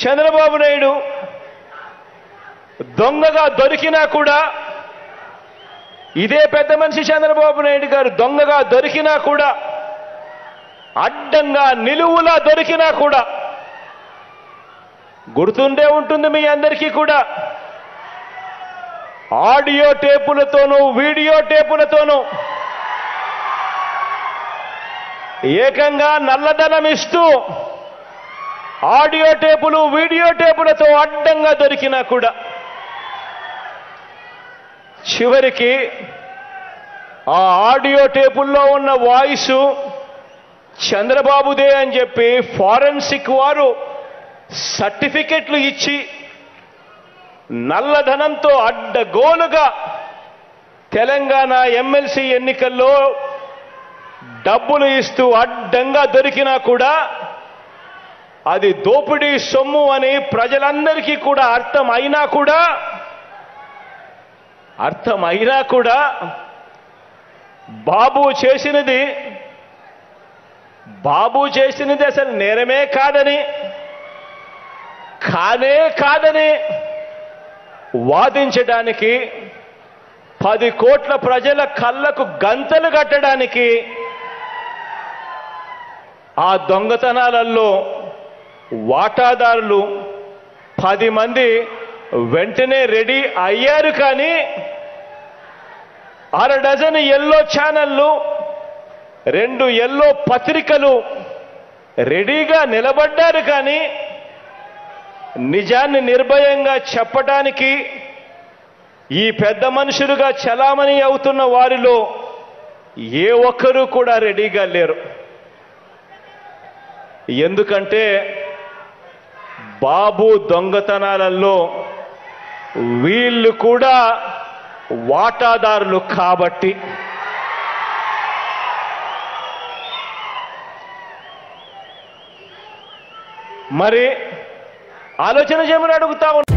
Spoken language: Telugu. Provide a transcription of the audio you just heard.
చంద్రబాబు నాయుడు దొంగగా దొరికినా కూడా ఇదే పెద్ద మనిషి చంద్రబాబు నాయుడు గారు దొంగగా దొరికినా కూడా అడ్డంగా నిలువులా దొరికినా కూడా గుర్తుండే ఉంటుంది మీ అందరికీ కూడా ఆడియో టేపులతోనూ వీడియో టేపులతోనూ ఏకంగా నల్లధనం ఇస్తూ ఆడియో టేపులు వీడియో టేపులతో అడ్డంగా దొరికినా కూడా చివరికి ఆ ఆడియో టేపుల్లో ఉన్న వాయిస్ చంద్రబాబుదే అని చెప్పి ఫారెన్సిక్ వారు సర్టిఫికెట్లు ఇచ్చి నల్లధనంతో అడ్డగోలుగా తెలంగాణ ఎమ్మెల్సీ ఎన్నికల్లో డబ్బులు ఇస్తూ అడ్డంగా దొరికినా కూడా అది దోపిడీ సొమ్ము అని ప్రజలందరికీ కూడా అర్థం అయినా కూడా అర్థం అయినా కూడా బాబు చేసినది బాబు చేసినది అసలు నేరమే కాదని కానే కాదని వాదించడానికి పది కోట్ల ప్రజల కళ్ళకు గంతలు కట్టడానికి ఆ దొంగతనాలలో వాటాదారులు పది మంది వెంటనే రెడీ అయ్యారు కానీ అర డజన్ ఎల్లో ఛానళ్ళు రెండు ఎల్లో పత్రికలు రెడీగా నిలబడ్డారు కానీ నిజాన్ని నిర్భయంగా చెప్పటానికి ఈ పెద్ద మనుషులుగా చలామణి అవుతున్న వారిలో ఏ ఒక్కరూ కూడా రెడీగా లేరు ఎందుకంటే బాబు దొంగతనాలలో వీళ్ళు కూడా వాటాదారులు కాబట్టి మరి ఆలోచన చేయమని అడుగుతా ఉన్నా